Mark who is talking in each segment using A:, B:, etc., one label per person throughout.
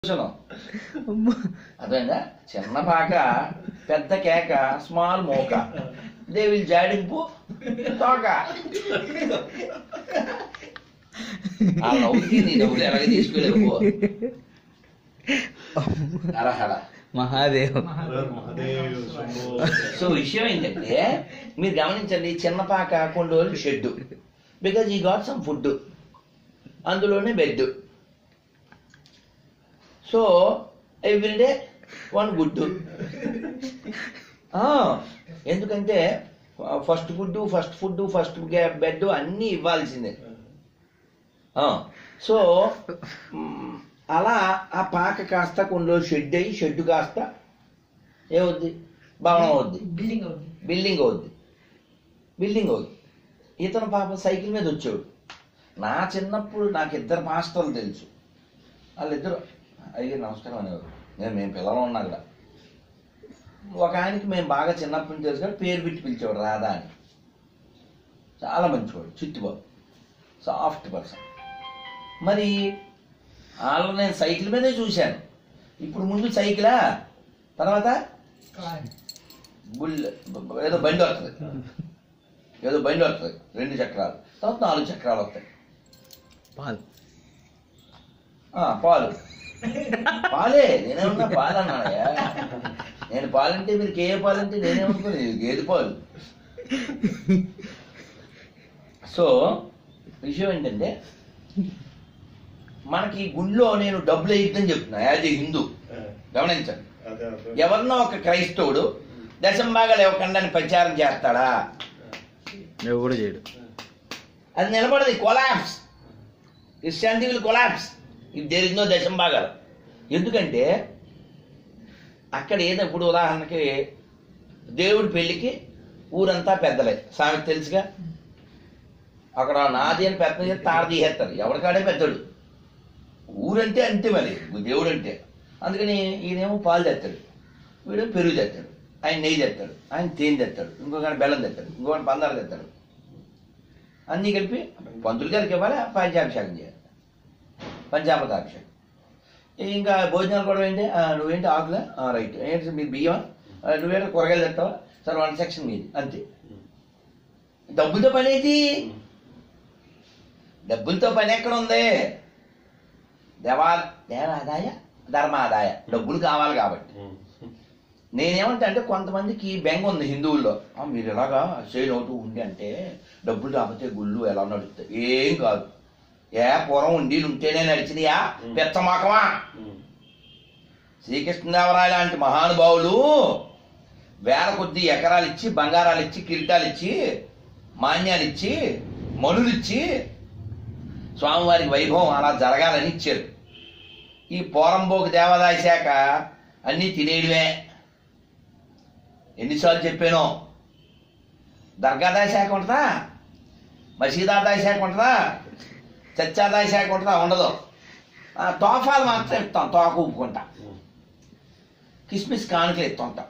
A: కూర్చున్నాం అదేందా చిన్న పాక పెద్ద కేక స్మాల్ మోక దే విల్ జాడింపు తోక ఆ నవ్వుకి నీ డబ్బులు ఎలాగ తీసుకెళ్ళవు అరహర
B: మహాదేవ్
C: మహాదేవ్ శంభో
A: సో విషయం ఏంటంటే మీరు గమనించండి చిన్న పాక కొన్ని రోజులు షెడ్ బికాజ్ ఈ గాట్ సమ్ ఫుడ్ అందులోనే బెడ్ సో ఎవ్రీడే వన్ గుడ్డు ఎందుకంటే first food first food first bed అన్నీ ఇవ్వాల్సిందే ఆ, సో మ్, అలా ఆ పాక కాస్త కొన్ని రోజులు షెడ్ అయ్యి షెడ్ కాస్త ఏమవుద్ది భవనం అవుద్ది
D: బిల్డింగ్ అవుతుంది
A: బిల్డింగ్ అవుద్ది బిల్డింగ్ అవుద్ది ఇతను పాపం సైకిల్ మీద వచ్చాడు నా చిన్నప్పుడు నాకు ఇద్దరు మాస్టర్లు తెలుసు వాళ్ళిద్దరు అయ్యే నమస్కారం అనేవారు నేను మేము పిల్లలు ఉన్నా కూడా ఒక ఆయనకి మేము బాగా చిన్నప్పటి నుంచి తెలుసు కానీ పేరు పెట్టి పిలిచేవాడు రాధా అని చాలా మంచివాడు చిట్టుబాబు సాఫ్ట్ పర్సన్ మరి వాళ్ళు నేను సైకిల్ మీదే చూశాను ఇప్పుడు ముందు సైకిలా తర్వాత
D: కార్
A: బుల్ ఏదో బండి వస్తుంది ఏదో బండి వస్తుంది రెండు చక్రాలు తర్వాత నాలుగు చక్రాలు వస్తాయి
B: పాల్
A: ఆ, పాలు పాలే నేనేమన్నా పాలు అన్నానయ్యా నేను పాలంటే మీరు ఏ పాలంటే నేనేమనుకోలేదు ఇది గేదె పాలు సో విషయం ఏంటంటే మనకి గుళ్ళో నేను డబ్బులు వేయద్దని చెప్తున్నా యాజ్ ఏ హిందూ గమనించండి
C: అదే అదే
A: ఎవరినో ఒక క్రైస్తవుడు దశంభాగాలు ఇవ్వకుండా అని ప్రచారం చేస్తాడా
B: ఎవడు చేయడు
A: అది నిలబడదు collapse Christianity will collapse if there is no దశంభాగాలు ఎందుకంటే అక్కడ ఏదో ఇప్పుడు ఉదాహరణకి దేవుడి పెళ్లికి ఊరంతా పెద్దలే సామెత తెలుసుగా అక్కడ నాది అని పెద్ద చేసి తాడ తీసేస్తారు ఎవరికాడే పెద్దడు ఊరంటే అంతే మరి దేవుడు అంటే అందుకని ఈయనేమో పాలు తెస్తాడు వీడు పెరుగు తెస్తాడు ఆయన నెయ్యి తెస్తాడు ఆయన తేనె తెస్తాడు ఇంకొక బెల్లం తెస్తాడు ఇంకొకటి పందాలు తెస్తాడు అన్నీ కలిపి పంతులు గారికి ఇవ్వాలి పంచాభిషేకం చేయాలి పంచామృతాభిషేకం ఇంకా భోజనాలు కూడా ఏంటి ఆ, నువ్వేంటి ఆకులా ఆ, రైట్ ఏంటి మీరు బియ్యం నువ్వేంటి కూరగాయలు తెస్తావా సార్ వన్ సెక్షన్ మీది అంతే డబ్బులతో పని ఏంటి డబ్బులతో పని ఎక్కడ ఉంది దేవా దేవాదాయ ధర్మాదాయ డబ్బులు కావాలి కాబట్టి నేనేమంటా అంటే కొంతమందికి బెంగ ఉంది హిందువుల్లో "ఆ, మీరు ఎలాగా సేల్ అవుతూ ఉండి అంటే డబ్బులు రాకపోతే గుళ్ళు ఎలా నడుస్తాయి ఏం కాదు ఏ పూర్వం ఉండీలు ఉంటేనే నడిచినాయా పెచ్చమాకమా శ్రీకృష్ణదేవరాయ లాంటి మహానుభావులు వేల కొద్ది ఎకరాలు ఇచ్చి బంగారాలు ఇచ్చి కిరీటాలు ఇచ్చి మాన్యాలు ఇచ్చి మనులు ఇచ్చి స్వామివారికి వైభవం అలా జరగాలని ఇచ్చారు ఈ పోరంబోకు దేవాదాయ శాఖ అన్నీ తినేయడమే ఎన్నిసార్లు చెప్పానో దర్గాదాయ శాఖ ఉంటుందా మసీదాదాయ శాఖ ఉంటుందా చచ్చాదాయ శాఖ ఉంటుందా ఉండదు ఆ, తోఫాలు మాత్రం ఇస్తాం తోక ఊపుకుంటా కిస్మిస్ కానుకలు ఇస్తుంటాం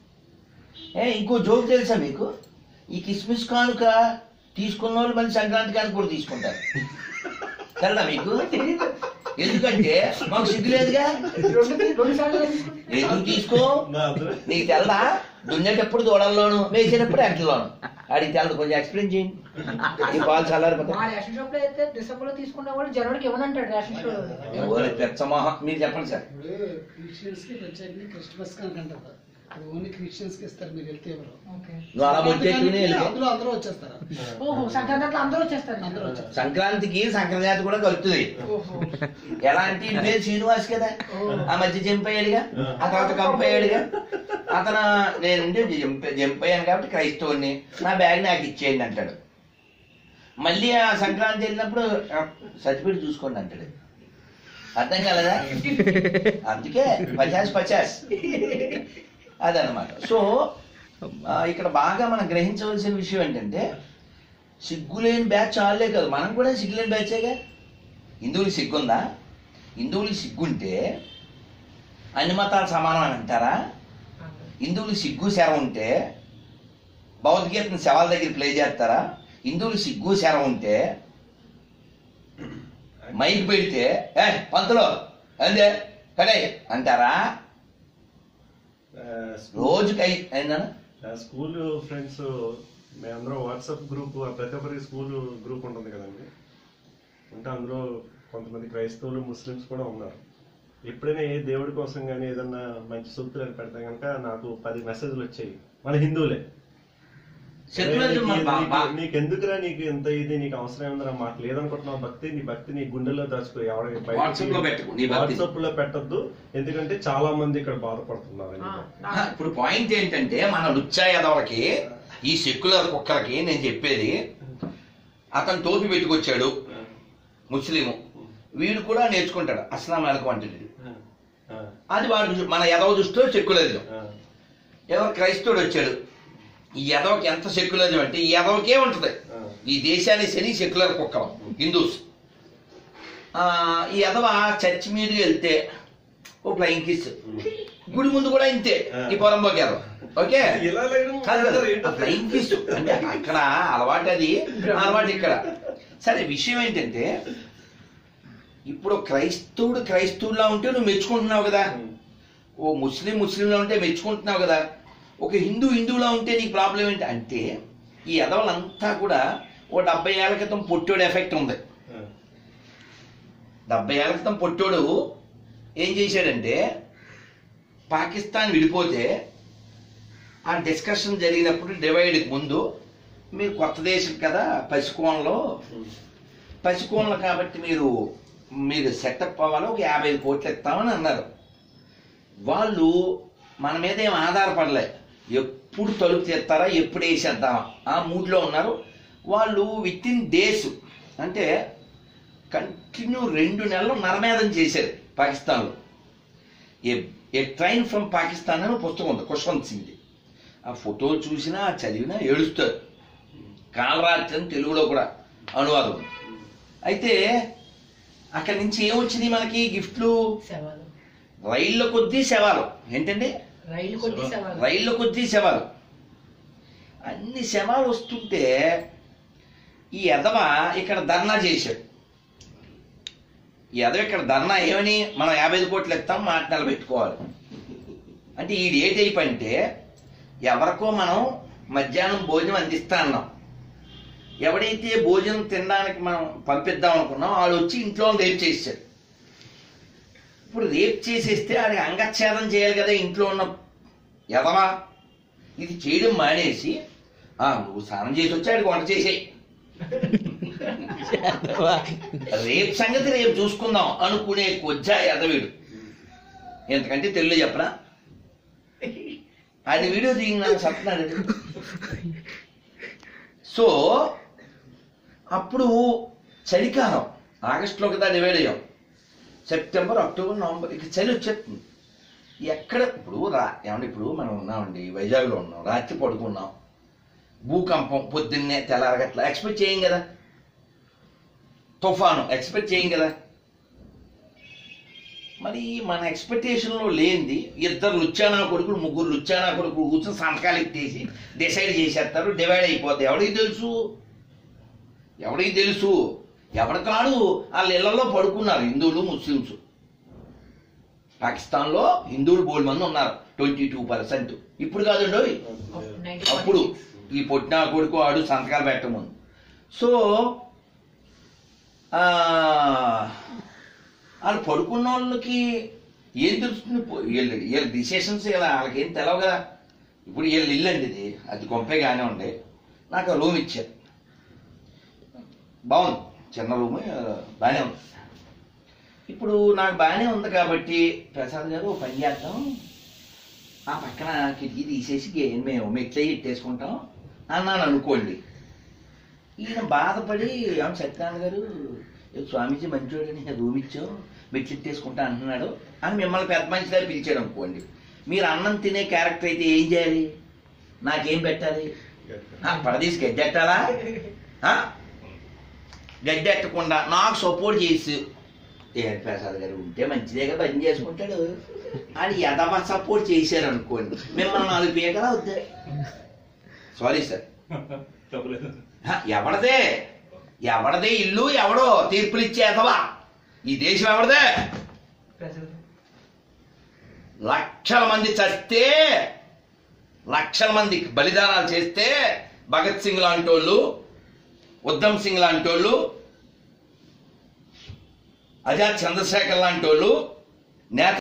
A: ఏ ఇంకో జోక్ తెలుసా మీకు ఈ కిస్మిస్ కానుక తీసుకున్న వాళ్ళు మళ్ళీ సంక్రాంతి కానుక కూడా తీసుకుంటారు తెలదా మీకు ఎందుకంటే మాకు సిగ్గు లేదుగా
D: రెండు రెండు సార్లు తీసుకుంటే
A: ఎందుకు తీసుకో
C: నా అదే
A: నీకు తెల్దా దున్నేటప్పుడు దూడల్లోను వేసేటప్పుడు ఎంటలోను అడిగి తెలదు కొంచెం ఎక్స్ప్లెయిన్ చేయండి ఈ పాలు చల్లారిపోతా
D: మా రేషన్ షాప్ లో అయితే డిసెంబర్ లో తీసుకున్న వాళ్ళు జనవరికి ఇవ్వనంటాడు రేషన్ షాప్
A: ఓరే పెచ్చమోహం మీరు చెప్పండి సార్
E: ఇప్పుడు క్రిస్టియన్స్ కి ప్రత్యేకంగా క్రిస్మస్ కనుక అంటారు అది ఓన్లీ క్రిస్టియన్స్ కి ఇస్తారు మీరు వెళ్తే ఎవరు
D: ఓకే
A: నువ్వు అలా బొట్టెట్టుకుని వెళ్ళిపో.
E: అందులో అందరూ వచ్చేస్తారు
D: ఓహో సంక్రాంతి అట్లా అందరూ వచ్చేస్తారు
E: అందరూ వచ్చేస్తారు
A: సంక్రాంతికి సంక్రాంతి కూడా కలుపుతుంది
D: ఓహో
A: ఎలా అంటే ఈ పేరు శ్రీనివాస్ కదా ఆ మధ్య జంపయ్యాడుగా ఆ తర్వాత కంపయ్యాడుగా అతను నేనుంటే జంప్ జంప్ అయ్యాను కాబట్టి క్రైస్తవుని నా బ్యాగ్ నాకు ఇచ్చేయండి అంటాడు మళ్ళీ ఆ సంక్రాంతి వెళ్ళినప్పుడు సర్టిఫికేట్ చూసుకోండి అంటాడు అర్థం కాలేదా అందుకే పచాస్ పచాస్ అదనమాట సో ఆ, ఇక్కడ బాగా మనం గ్రహించవలసిన విషయం ఏంటంటే సిగ్గులేని బ్యాచ్ చాలే కాదు మనం కూడా సిగ్గులేని బ్యాచేగా హిందువులకి సిగ్గుందా హిందువులకి సిగ్గుంటే అన్ని మతాలు సమానం అని అంటారా హిందువులకి సిగ్గు శరం ఉంటే భగవద్గీతను శవాల దగ్గర ప్లే చేస్తారా హిందువులు సిగ్గు శరం ఉంటే మైక్ పెడితే ఏ పంతులు అందే కడే అంటారా
C: ఆ,
A: రోజుకి ఐ- ఏందన్నా
C: ఆ స్కూల్ ఫ్రెండ్స్ మేమందరం వాట్సాప్ గ్రూప్ ఆ ప్రతి ఒక్కరికి స్కూల్ గ్రూప్ ఉంటుంది కదండి అంటే అందులో కొంతమంది క్రైస్తవులు ముస్లిమ్స్ కూడా ఉన్నారు ఎప్పుడైనా ఏ దేవుడి కోసం కానీ ఏదన్నా మంచి సూక్తులు అని పెడితే కనుక నాకు పది మెసేజ్లు వచ్చాయి మన హిందువులే
A: సెక్యులరిజం మన బా- బా-
C: నీకు ఎందుకురా నీకు ఎంత ఇది నీకు అవసరం ఉందిరా మాకు లేదనుకుంటున్నావు భక్తి నీ భక్తి నీ గుండెల్లో దాచుకో ఎవరి
A: వాట్సాప్ లో పెట్టుకో, నీ భక్తి.
C: వాట్సాప్ లో పెట్టద్దు ఎందుకంటే చాలా మంది ఇక్కడ బాధపడుతున్నారు అని.
A: ఆ, ఇప్పుడు పాయింట్ ఏంటంటే మన లుచ్చా యాదవకి ఈ సెక్యులర్ కుక్కలకి నేను చెప్పేది అతను టోపీ పెట్టుకొచ్చాడు ముస్లిము వీడు కూడా నేర్చుకుంటాడు అస్లాం అలకం అంటే
C: ఆ,
A: అది వాడు మన యదవ దృష్టిలో సెక్యులరిజం
C: ఆ,
A: ఎవరు క్రైస్తవుడు వచ్చాడు ఈ యదవకి ఎంత సెక్యులరిజం అంటే ఈ యదవకే ఉంటుంది
C: ఆ.
A: ఈ దేశాన్ని శని సెక్యులర్ కుక్కలం హిందూస్ ఆ, ఈ యదవ చర్చ్ మీదకి వెళ్తే ఓ ఫ్లయింగ్ కిస్ గుడి ముందు కూడా ఇంతే ఈ పొరంబోకి యదవ ఓకే
C: ఇలా లేయడం
A: కాదు కదా,
C: ఏంటో
A: ఆ ఫ్లయింగ్ కిస్ అంటే అక్కడ అలవాటు అది అలవాటు ఇక్కడ సరే విషయం ఏంటంటే ఇప్పుడు క్రైస్తవుడు క్రైస్తవులా ఉంటే నువ్వు మెచ్చుకుంటున్నావు కదా ఓ ముస్లిం ముస్లింలా ఉంటే మెచ్చుకుంటున్నావు కదా ఒక హిందూ హిందువులా ఉంటే నీకు ప్రాబ్లం ఏంటి అంటే ఈ ఎదవలంతా కూడా ఓ డెబ్బై ఏళ్ల క్రితం పొట్టోడు ఎఫెక్ట్ ఉంది
C: ఆ,
A: డెబ్బై ఏళ్ల క్రితం పొట్టోడు ఏం చేశాడంటే పాకిస్తాన్ విడిపోతే ఆ డిస్కషన్ జరిగినప్పుడు డివైడ్కి ముందు మీరు కొత్త దేశం కదా పసికోణలో పసికోణలు కాబట్టి మీరు మీరు సెటప్ అవ్వాలి ఒక యాభై ఐదు కోట్లు ఇస్తామని అన్నారు వాళ్ళు మన మీద ఏం ఆధారపడలే ఎప్పుడు తలుపు తీస్తారా ఎప్పుడు వేసేద్దామా ఆ మూడ్లో ఉన్నారు వాళ్ళు విత్ ఇన్ డేస్ అంటే కంటిన్యూ రెండు నెలలు నరమేధం చేశారు పాకిస్తాన్లో a a train from Pakistan అని పుస్తకం ఉంది ఖుష్వంత్ సింగ్ది ఆ ఫోటో చూసినా చదివినా ఏడుస్తారు కాలరాత్రి అని తెలుగులో కూడా అనువాదం ఉంది. అయితే అక్కడి నుంచి ఏమొచ్చింది మనకి గిఫ్ట్లు
D: శవాలు
A: రైళ్ళ కొద్దీ శవాలు ఏంటండి
D: రైలు కొద్ది శవాలు
A: రైళ్ళ కొద్దీ శవాలు అన్ని శవాలు వస్తుంటే ఈ ఎదవ ఇక్కడ ధర్నా చేశాడు ఈ ఎదవ ఇక్కడ ధర్నా ఏమని మనం యాభై ఐదు కోట్లు ఇస్తాం మాట నిలబెట్టుకోవాలి అంటే ఈ ఏ టైప్ అంటే ఎవరికో మనం మధ్యాహ్నం భోజనం అందిస్తా అన్నాం ఎవడైతే భోజనం తినడానికి మనం పంపిద్దాం అనుకున్నాం వాళ్ళు వచ్చి ఇంట్లో రేపు చేశారు ఇప్పుడు రేప్ చేసేస్తే ఆడికి అంగచ్ఛేదం చేయాలి కదా ఇంట్లో ఉన్న ఎదవా ఇది చేయడం మానేసి ఆ నువ్వు స్నానం చేసి వచ్చి ఆడికి వంట చేసేయి రేపు సంగతి రేపు చూసుకుందాం అనుకునే కొజ్జా ఎదవీడు ఎందుకంటే తెలుగు చెప్పరా అది వీడియో దిగి నాకు చెప్తున్నాడు సో అప్పుడు చలికాలం ఆగస్టులో కదా డివైడ్ అయ్యాం సెప్టెంబర్ అక్టోబర్ నవంబర్ ఇక చలి వచ్చేస్తుంది ఎక్కడ ఇప్పుడు రా ఏమంటే ఇప్పుడు మనం ఉన్నామండి వైజాగ్లో ఉన్నాం రాత్రి పడుకున్నాం భూకంపం పొద్దున్నే తెల్లారగట్ల ఎక్స్పెక్ట్ చేయం కదా తుఫాను ఎక్స్పెక్ట్ చేయం కదా మరి మన ఎక్స్పెక్టేషన్లో లేనిది ఇద్దరు లుచ్చానా కొడుకులు ముగ్గురు లుచ్చానా కొడుకులు కూర్చొని సంతకాలు ఎత్తేసి డిసైడ్ చేసేస్తారు డివైడ్ అయిపోతాయి ఎవరికి తెలుసు ఎవరికి తెలుసు ఎవరి కాడు వాళ్ళ ఇళ్లలో పడుకున్నారు హిందువులు ముస్లిమ్స్ పాకిస్తాన్లో హిందువులు బోల్డ్ మంది ఉన్నారు ట్వంటీ టూ పర్సెంట్ ఇప్పుడు కాదండి అప్పుడు ఈ పొట్టినా కొడుకు వాడు సంతకాలు పెట్టముందు సో ఆ, వాళ్ళు పడుకున్న వాళ్ళకి ఏం తెలుస్తుంది పో- వీళ్ళు వీళ్ళ డిసిషన్స్ ఇలా వాళ్ళకి ఏం తెలవు కదా ఇప్పుడు వీళ్ళ ఇల్లు అండి ఇది అది కొంపే కానీ ఉండే నాకు ఆ రూమ్ ఇచ్చారు బాగుంది చిన్న రూమ్ బాగానే ఉంది ఇప్పుడు నాకు బాగానే ఉంది కాబట్టి ప్రసాద్ గారు ఓ పని చేద్దాం ఆ పక్కన కిటికీ తీసేసి గే- మేము మెట్లే ఇట్టేసుకుంటాం అన్నాను అనుకోండి ఈయన బాధపడి ఏమన్నా సత్యనారాయణ గారు "ఏ స్వామీజీ మంచోడని రూమ్ ఇచ్చాం మెట్లు ఇట్టేసుకుంటా అంటున్నాడు అని మిమ్మల్ని పెద్ద మనిషిగా పిలిచాడు అనుకోండి మీరు అన్నం తినే క్యారెక్టర్ అయితే ఏం చేయాలి నాకేం పెట్టాలి ఆ, పడదీసి గడ్డెట్టాలా ఆ? గడ్డెట్టకుండా నాకు సపోర్ట్ చేసి ఏ ప్రసాద్ గారు ఉంటే మంచిదేగా పని చేసుకుంటాడు అని ఎదవ సపోర్ట్ చేశారు అనుకోండి మిమ్మల్ని నాలుగు పీకలా వద్దా సారీ సార్
C: తప్పలేదు
A: హ, ఎవడదే ఎవడదే ఇల్లు ఎవడో తీర్పులు ఇచ్చేదవా ఈ దేశం ఎవడదే లక్షల మంది చస్తే లక్షల మంది బలిదానాలు చేస్తే భగత్ సింగ్ లాంటి వాళ్ళు ఉద్ధమ్ సింగ్ లాంటి వాళ్ళు ఆజాద్ చంద్రశేఖర్ లాంటి వాళ్ళు నేత